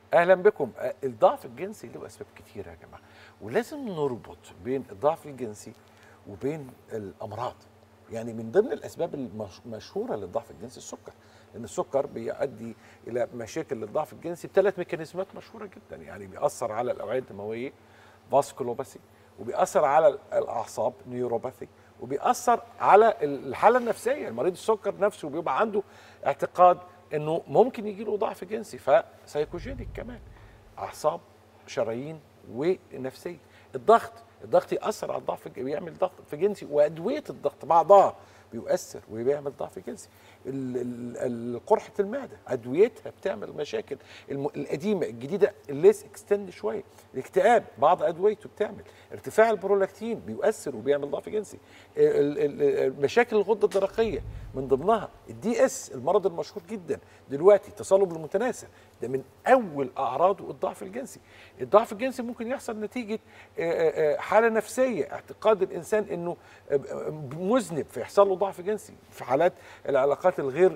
اهلا بكم آه، الضعف الجنسي له اسباب كتيره يا جماعه ولازم نربط بين الضعف الجنسي وبين الامراض يعني من ضمن الاسباب المشهوره للضعف الجنسي السكر لان السكر بيؤدي الى مشاكل للضعف الجنسي بثلاث ميكانيزمات مشهوره جدا يعني بيأثر على الاوعيه الدمويه فاسكولوباثي وبيأثر على الاعصاب نيوروباثي وبيأثر على الحاله النفسيه المريض السكر نفسه بيبقى عنده اعتقاد انه ممكن يجي له ضعف جنسي فسايكوجينيك كمان اعصاب شرايين ونفسيه الضغط الضغط ياثر على الضعف بيعمل ضغط في جنسي وادويه الضغط بعضها بيؤثر وبيعمل ضعف جنسي ال- ال- ال- قرحه المعده ادويتها بتعمل مشاكل الم- القديمه الجديده الليس اكستند شويه الاكتئاب بعض ادويته بتعمل ارتفاع البرولاكتين بيؤثر وبيعمل ضعف جنسي ال- ال- ال- مشاكل الغده الدرقيه من ضمنها الدي اس المرض المشهور جدا دلوقتي تصلب المتناسل ده من اول اعراضه الضعف الجنسي الضعف الجنسي ممكن يحصل نتيجه آه، آه، آه، حاله نفسيه اعتقاد الانسان انه آه، آه، مذنب فيحصل له ضعف جنسي في حالات العلاقات الغير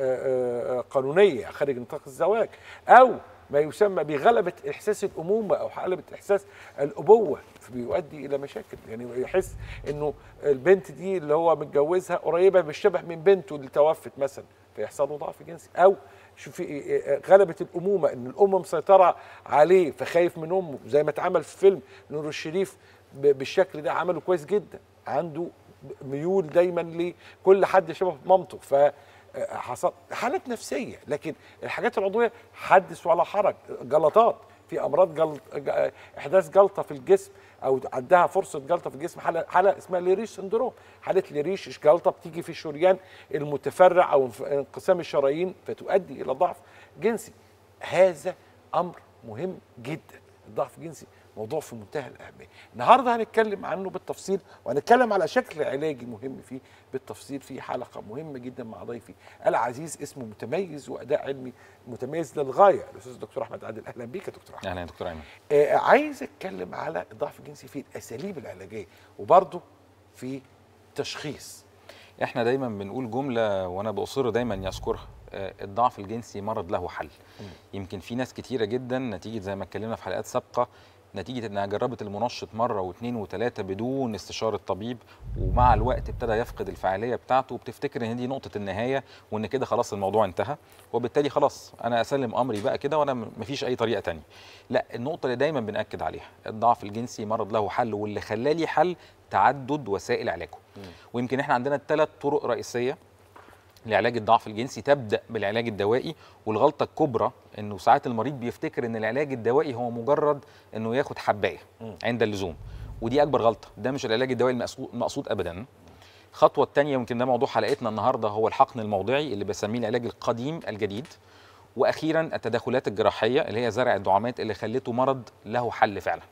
آه، آه، قانونيه خارج نطاق الزواج او ما يسمى بغلبه احساس الامومه او غلبه احساس الابوه فبيؤدي الى مشاكل يعني يحس انه البنت دي اللي هو متجوزها قريبه بالشبه من بنته اللي توفت مثلا فيحصل له ضعف جنسي او شوفي غلبه الامومه ان الام مسيطره عليه فخايف من امه زي ما اتعمل في فيلم نور الشريف ب- بالشكل ده عمله كويس جدا عنده ميول دايما لكل حد شبه مامته ف حصل حالات نفسيه لكن الحاجات العضويه حدث ولا حرج جلطات في امراض جلط ج- احداث جلطه في الجسم او عندها فرصه جلطه في الجسم حاله حاله اسمها ليريش سندروم حاله ليريش جلطه بتيجي في الشريان المتفرع او انف- انقسام الشرايين فتؤدي الى ضعف جنسي هذا امر مهم جدا الضعف الجنسي موضوع في منتهى الاهميه النهارده هنتكلم عنه بالتفصيل وهنتكلم على شكل علاجي مهم فيه بالتفصيل في حلقه مهمه جدا مع ضيفي العزيز اسمه متميز واداء علمي متميز للغايه الاستاذ الدكتور احمد عادل اهلا بيك يا دكتور احمد اهلا يا دكتور ايمن آه عايز اتكلم على الضعف الجنسي في الاساليب العلاجيه وبرضه في تشخيص احنا دايما بنقول جمله وانا باصر دايما يذكرها آه، الضعف الجنسي مرض له حل يمكن في ناس كتيره جدا نتيجه زي ما اتكلمنا في حلقات سابقه نتيجه انها جربت المنشط مره واثنين وثلاثه بدون استشاره طبيب ومع الوقت ابتدى يفقد الفعاليه بتاعته وبتفتكر ان دي نقطه النهايه وان كده خلاص الموضوع انتهى وبالتالي خلاص انا اسلم امري بقى كده وانا م- مفيش اي طريقه تانية لا النقطه اللي دايما بناكد عليها الضعف الجنسي مرض له حل واللي خلاه ليه حل تعدد وسائل علاجه ويمكن احنا عندنا ثلاث طرق رئيسيه لعلاج الضعف الجنسي تبدا بالعلاج الدوائي والغلطه الكبرى انه ساعات المريض بيفتكر ان العلاج الدوائي هو مجرد انه ياخد حبايه عند اللزوم ودي اكبر غلطه ده مش العلاج الدوائي المقصود المقصود ابدا الخطوه الثانيه يمكن ده موضوع حلقتنا النهارده هو الحقن الموضعي اللي بسميه العلاج القديم الجديد واخيرا التدخلات الجراحيه اللي هي زرع الدعامات اللي خلته مرض له حل فعلا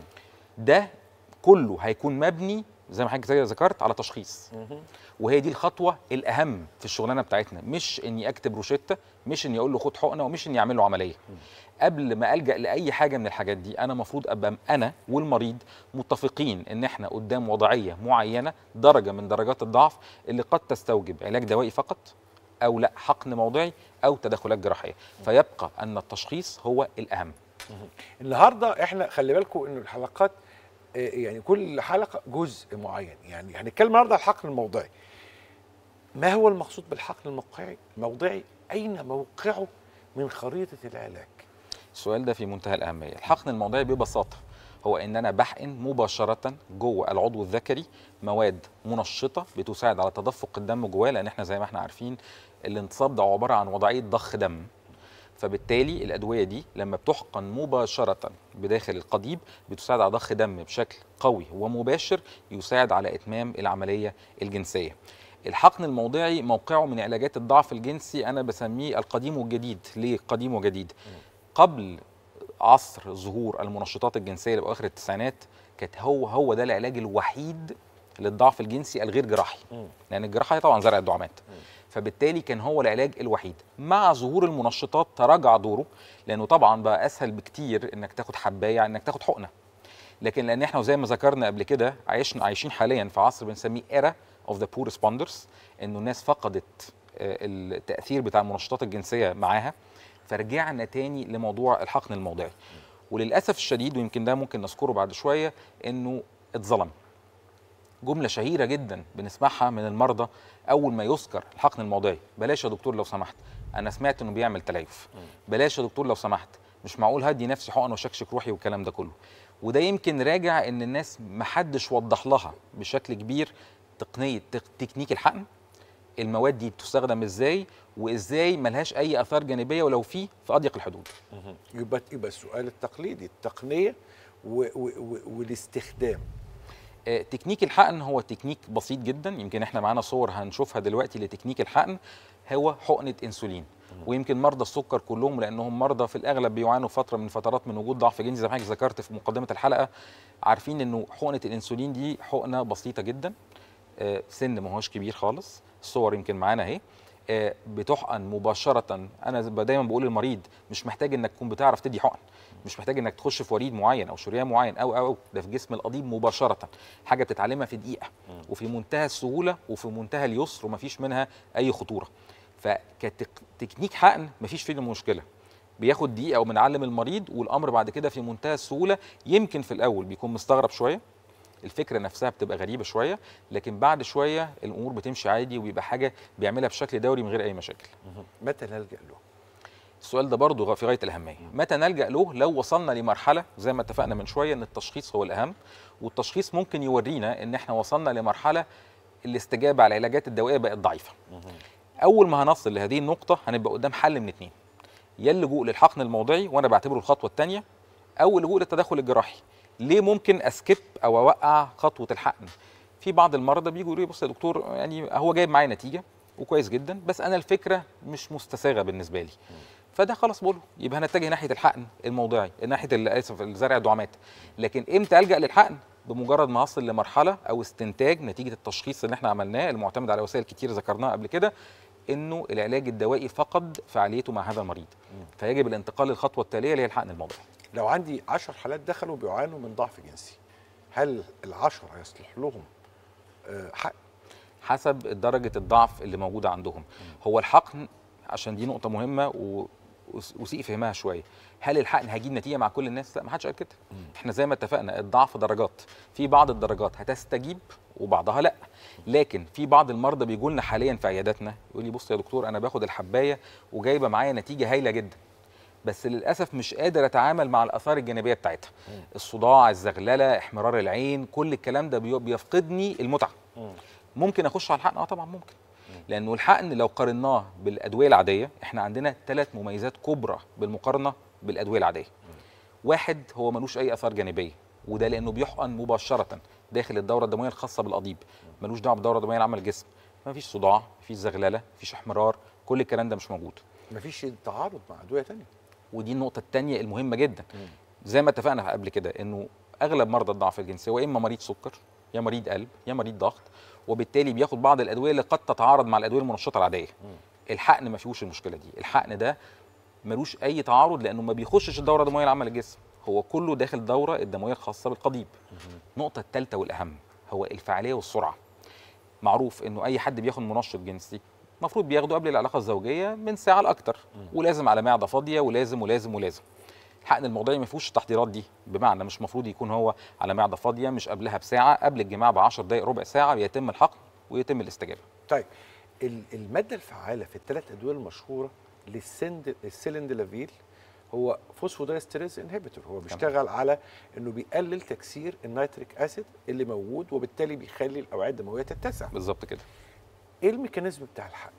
ده كله هيكون مبني زي ما حضرتك زي ذكرت على تشخيص وهي دي الخطوه الاهم في الشغلانه بتاعتنا مش اني اكتب روشته مش اني اقول له خد حقنه ومش اني اعمل له عمليه قبل ما الجا لاي حاجه من الحاجات دي انا المفروض ابقى انا والمريض متفقين ان احنا قدام وضعيه معينه درجه من درجات الضعف اللي قد تستوجب علاج دوائي فقط او لا حقن موضعي او تدخلات جراحيه فيبقى ان التشخيص هو الاهم النهارده احنا خلي بالكم انه الحلقات آه، يعني كل حلقه جزء معين يعني هنتكلم النهارده على الحقن الموضعي ما هو المقصود بالحقن الموقعي الموضعي اين موقعه من خريطه العلاج السؤال ده في منتهى الأهمية الحقن الموضعي ببساطة هو ان انا بحقن مباشره جوه العضو الذكري مواد منشطه بتساعد على تدفق الدم جواه لان احنا زي ما احنا عارفين الانتصاب ده عباره عن وضعيه ضخ دم فبالتالي الادويه دي لما بتحقن مباشره بداخل القضيب بتساعد على ضخ دم بشكل قوي ومباشر يساعد على اتمام العمليه الجنسيه الحقن الموضعي موقعه من علاجات الضعف الجنسي انا بسميه القديم والجديد ليه قديم وجديد قبل عصر ظهور المنشطات الجنسيه اللي باخر التسعينات كانت هو هو ده العلاج الوحيد للضعف الجنسي الغير جراحي لان الجراحه هي طبعا زرع الدعامات فبالتالي كان هو العلاج الوحيد مع ظهور المنشطات تراجع دوره لانه طبعا بقى اسهل بكتير انك تاخد حبايه عن انك تاخد حقنه لكن لان احنا وزي ما ذكرنا قبل كده عايشين عايشين حاليا في عصر بنسميه ايرا اوف ذا بور ريسبوندرز انه الناس فقدت آه، التاثير بتاع المنشطات الجنسيه معاها فرجعنا تاني لموضوع الحقن الموضعي وللاسف الشديد ويمكن ده ممكن نذكره بعد شويه انه اتظلم جمله شهيره جدا بنسمعها من المرضى اول ما يذكر الحقن الموضعي بلاش يا دكتور لو سمحت انا سمعت انه بيعمل تليف بلاش يا دكتور لو سمحت مش معقول هدي نفسي حقن وشكشك روحي والكلام ده كله وده يمكن راجع ان الناس محدش وضح لها بشكل كبير تقنيه تك- تكنيك الحقن المواد دي بتستخدم ازاي وازاي ملهاش اي اثار جانبيه ولو في في اضيق الحدود يبقى يبقى السؤال التقليدي التقنيه و و و والاستخدام آه، تكنيك الحقن هو تكنيك بسيط جدا يمكن احنا معانا صور هنشوفها دلوقتي لتكنيك الحقن هو حقنه انسولين ويمكن مرضى السكر كلهم لانهم مرضى في الاغلب بيعانوا فتره من فترات من وجود ضعف جنسي زي ما حضرتك ذكرت في مقدمه الحلقه عارفين انه حقنه الانسولين دي حقنه بسيطه جدا آه، سن ما هوش كبير خالص الصور يمكن معانا اهي آه، بتحقن مباشره انا زي- دايما بقول للمريض مش محتاج انك تكون بتعرف تدي حقن مش محتاج انك تخش في وريد معين او شريان معين او او او ده في جسم القضيب مباشره حاجه بتتعلمها في دقيقه وفي منتهى السهوله وفي منتهى اليسر ومفيش منها اي خطوره فكتكنيك حقن مفيش فيه مشكله بياخد دقيقه وبنعلم المريض والامر بعد كده في منتهى السهوله يمكن في الاول بيكون مستغرب شويه الفكره نفسها بتبقى غريبه شويه لكن بعد شويه الامور بتمشي عادي وبيبقى حاجه بيعملها بشكل دوري من غير اي مشاكل متى نلجا له؟ السؤال ده برضه في غايه الاهميه متى نلجا له لو وصلنا لمرحله زي ما اتفقنا من شويه ان التشخيص هو الاهم والتشخيص ممكن يورينا ان احنا وصلنا لمرحله الاستجابه على العلاجات الدوائيه بقت ضعيفه اول ما هنصل لهذه النقطه هنبقى قدام حل من اتنين يا اللجوء للحقن الموضعي وانا بعتبره الخطوه الثانيه او اللجوء للتدخل الجراحي ليه ممكن اسكيب او اوقع خطوه الحقن في بعض المرضى بيجوا يقولوا لي بص يا دكتور يعني هو جايب معايا نتيجه وكويس جدا بس انا الفكره مش مستساغه بالنسبه لي فده خلاص بقوله يبقى هنتجه ناحيه الحقن الموضعي ناحيه ال- اسف الزرع الدعامات لكن امتى الجا للحقن بمجرد ما اصل لمرحله او استنتاج نتيجه التشخيص اللي احنا عملناه المعتمد على وسائل كتير ذكرناها قبل كده انه العلاج الدوائي فقد فعاليته مع هذا المريض فيجب الانتقال للخطوه التاليه اللي هي الحقن الموضعي لو عندي 10 حالات دخلوا بيعانوا من ضعف جنسي هل العشرة يصلح لهم آه، حق حسب درجه الضعف اللي موجوده عندهم هو الحقن عشان دي نقطه مهمه و وس- وسيء فهمها شويه هل الحقن هيجيب نتيجه مع كل الناس لا ما حدش قال كده احنا زي ما اتفقنا الضعف درجات في بعض الدرجات هتستجيب وبعضها لا لكن في بعض المرضى بيجوا لنا حاليا في عياداتنا يقول لي بص يا دكتور انا باخد الحبايه وجايبه معايا نتيجه هايله جدا بس للاسف مش قادر اتعامل مع الاثار الجانبيه بتاعتها الصداع الزغلله احمرار العين كل الكلام ده بي- بيفقدني المتعه ممكن اخش على الحقن اه طبعا ممكن لانه الحقن لو قارناه بالادويه العاديه احنا عندنا ثلاث مميزات كبرى بالمقارنه بالادويه العاديه واحد هو ملوش اي اثار جانبيه وده لانه بيحقن مباشره داخل الدوره الدمويه الخاصه بالقضيب ملوش دعوه بالدوره الدمويه العامه للجسم مفيش صداع مفيش زغلله مفيش احمرار كل الكلام ده مش موجود مفيش تعارض مع ادويه تانية ودي النقطة التانية المهمة جدا زي ما اتفقنا قبل كده انه اغلب مرضى الضعف الجنسي هو اما مريض سكر يا مريض قلب يا مريض ضغط وبالتالي بياخد بعض الادويه اللي قد تتعارض مع الادويه المنشطه العاديه الحقن ما فيهوش المشكله دي الحقن ده ملوش اي تعارض لانه ما بيخشش الدوره الدمويه العامه للجسم هو كله داخل الدوره الدمويه الخاصه بالقضيب النقطه الثالثه والاهم هو الفعاليه والسرعه معروف انه اي حد بياخد منشط جنسي المفروض بياخده قبل العلاقه الزوجيه من ساعه لاكتر ولازم على معده فاضيه ولازم ولازم ولازم الحقن الموضعي ما فيهوش التحضيرات دي بمعنى مش المفروض يكون هو على معده فاضيه مش قبلها بساعه قبل الجماع ب 10 دقائق ربع ساعه بيتم الحقن ويتم الاستجابه طيب ال- الماده الفعاله في الثلاث ادويه المشهوره للسند السيلندلافيل هو فوسفودايستريز انهبيتور هو بيشتغل على انه بيقلل تكسير النيتريك اسيد اللي موجود وبالتالي بيخلي الاوعيه الدمويه تتسع بالظبط كده ايه الميكانيزم بتاع الحقن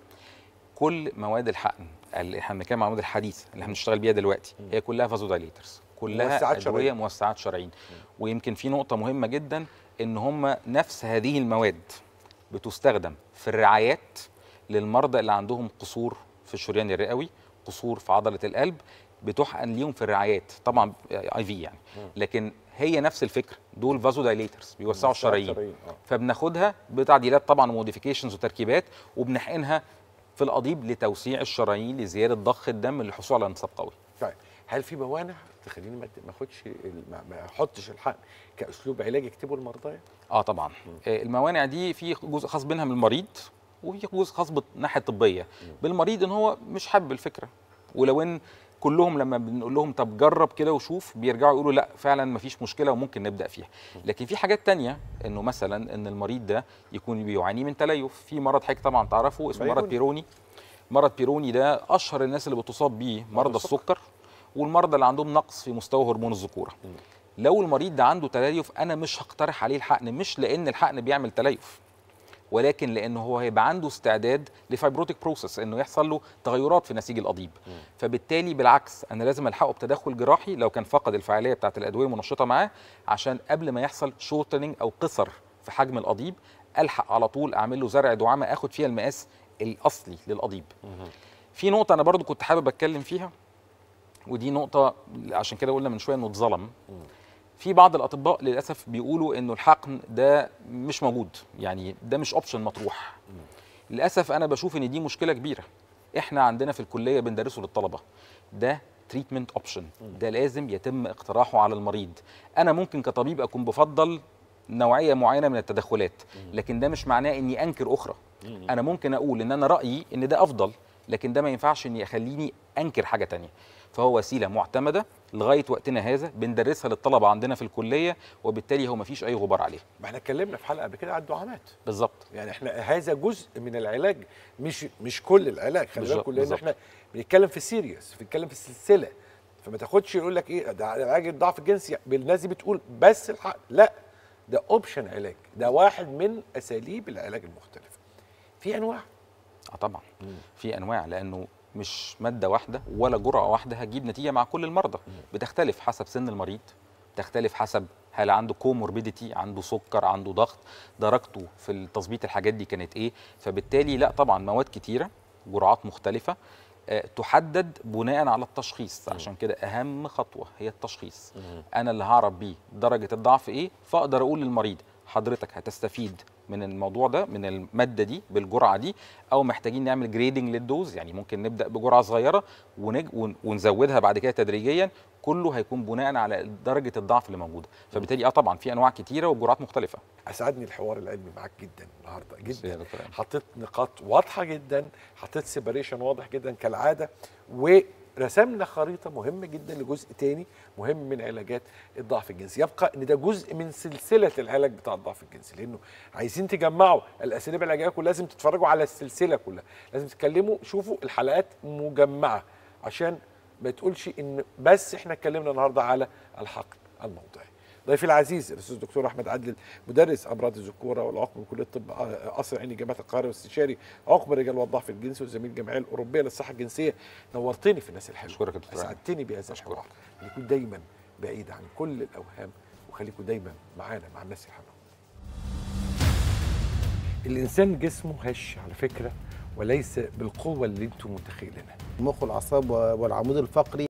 كل مواد الحقن اللي احنا بنتكلم عن المواد الحديثه اللي احنا بنشتغل بيها دلوقتي هي كلها فازودايليترز كلها موسعات ادويه شرايين. موسعات شرايين ويمكن في نقطه مهمه جدا ان هم نفس هذه المواد بتستخدم في الرعايات للمرضى اللي عندهم قصور في الشريان الرئوي قصور في عضله القلب بتحقن ليهم في الرعايات طبعا اي في يعني لكن هي نفس الفكره دول فازودايليترز بيوسعوا موسعات الشرايين شرايين، آه. فبناخدها بتعديلات طبعا وموديفيكيشنز وتركيبات وبنحقنها في القضيب لتوسيع الشرايين لزياده ضخ الدم للحصول على انتصاب قوي طيب هل في موانع تخليني ما ما اخدش ال- ما ما احطش الحقن كاسلوب علاج يكتبه المرضى اه طبعا آه، الموانع دي في جزء خاص بينها من المريض وفي جزء خاص بالناحيه الطبيه بالمريض ان هو مش حابب الفكره ولو ان كلهم لما بنقول لهم طب جرب كده وشوف بيرجعوا يقولوا لا فعلا مفيش مشكله وممكن نبدا فيها لكن في حاجات تانية انه مثلا ان المريض ده يكون بيعاني من تليف في مرض حضرتك طبعا تعرفه اسمه مرض بيروني. بيروني مرض بيروني ده اشهر الناس اللي بتصاب بيه مرضى السكر. السكر والمرضى اللي عندهم نقص في مستوى هرمون الذكوره لو المريض ده عنده تليف انا مش هقترح عليه الحقن مش لان الحقن بيعمل تليف ولكن لانه هو هيبقى عنده استعداد لفايبروتيك بروسس انه يحصل له تغيرات في نسيج القضيب فبالتالي بالعكس انا لازم الحقه بتدخل جراحي لو كان فقد الفعاليه بتاعه الادويه المنشطه معاه عشان قبل ما يحصل شورتنج او قصر في حجم القضيب الحق على طول اعمل له زرع دعامه اخد فيها المقاس الاصلي للقضيب في نقطه انا برضو كنت حابب اتكلم فيها ودي نقطه عشان كده قلنا من شويه انه اتظلم في بعض الاطباء للاسف بيقولوا انه الحقن ده مش موجود يعني ده مش اوبشن مطروح للاسف انا بشوف ان دي مشكله كبيره احنا عندنا في الكليه بندرسه للطلبه ده تريتمنت اوبشن ده لازم يتم اقتراحه على المريض انا ممكن كطبيب اكون بفضل نوعيه معينه من التدخلات لكن ده مش معناه اني انكر اخرى انا ممكن اقول ان انا رايي ان ده افضل لكن ده ما ينفعش ان يخليني انكر حاجه تانية فهو وسيله معتمده لغايه وقتنا هذا بندرسها للطلبه عندنا في الكليه وبالتالي هو ما فيش اي غبار عليه ما احنا اتكلمنا في حلقه قبل كده على الدعامات بالظبط يعني احنا هذا جزء من العلاج مش مش كل العلاج خلي بالظبط، بالكم لان بالظبط. احنا بنتكلم في سيريس بنتكلم في السلسله فما تاخدش يقول لك ايه ده علاج الضعف الجنسي الناس دي بتقول بس الحق لا ده اوبشن علاج ده واحد من اساليب العلاج المختلفه في انواع اه طبعا في انواع لانه مش ماده واحده ولا جرعه واحده هتجيب نتيجه مع كل المرضى بتختلف حسب سن المريض تختلف حسب هل عنده كوموربيديتي عنده سكر عنده ضغط درجته في تظبيط الحاجات دي كانت ايه فبالتالي لا طبعا مواد كتيره جرعات مختلفه آه، تحدد بناء على التشخيص عشان كده اهم خطوه هي التشخيص انا اللي هعرف بيه درجه الضعف ايه فاقدر اقول للمريض حضرتك هتستفيد من الموضوع ده من الماده دي بالجرعه دي او محتاجين نعمل جريدنج للدوز يعني ممكن نبدا بجرعه صغيره ونج... ون- ونزودها بعد كده تدريجيا كله هيكون بناء على درجه الضعف اللي موجوده فبالتالي اه طبعا في انواع كتيره وجرعات مختلفه اسعدني الحوار العلمي معاك جدا النهارده ميرسي يا جدا دكتور أيمن. حطيت نقاط واضحه جدا حطيت سيبريشن واضح جدا كالعاده ورسمنا خريطه مهمه جدا لجزء تاني مهم من علاجات الضعف الجنسي يبقى ان ده جزء من سلسله العلاج بتاع الضعف الجنسي لانه عايزين تجمعوا الاساليب العلاجيه كلها لازم تتفرجوا على السلسله كلها لازم تتكلموا شوفوا الحلقات مجمعه عشان ما تقولش ان بس احنا اتكلمنا النهارده على الحقن الموضعي ضيفي العزيز الاستاذ الدكتور احمد عدل مدرس امراض الذكوره والعقم بكليه الطب قصر عيني جامعه القاهره واستشاري عقم الرجال والضعف الجنسي وزميل الجمعيه الاوروبيه للصحه الجنسيه نورتني في الناس الحلوه أشكرك يا دكتور أحمد. اسعدتني بهذا الحوار خليكم دايما بعيد عن كل الاوهام وخليكم دايما معانا مع الناس الحلوه الانسان جسمه هش على فكره وليس بالقوه اللي انتم متخيلينها المخ والاعصاب والعمود الفقري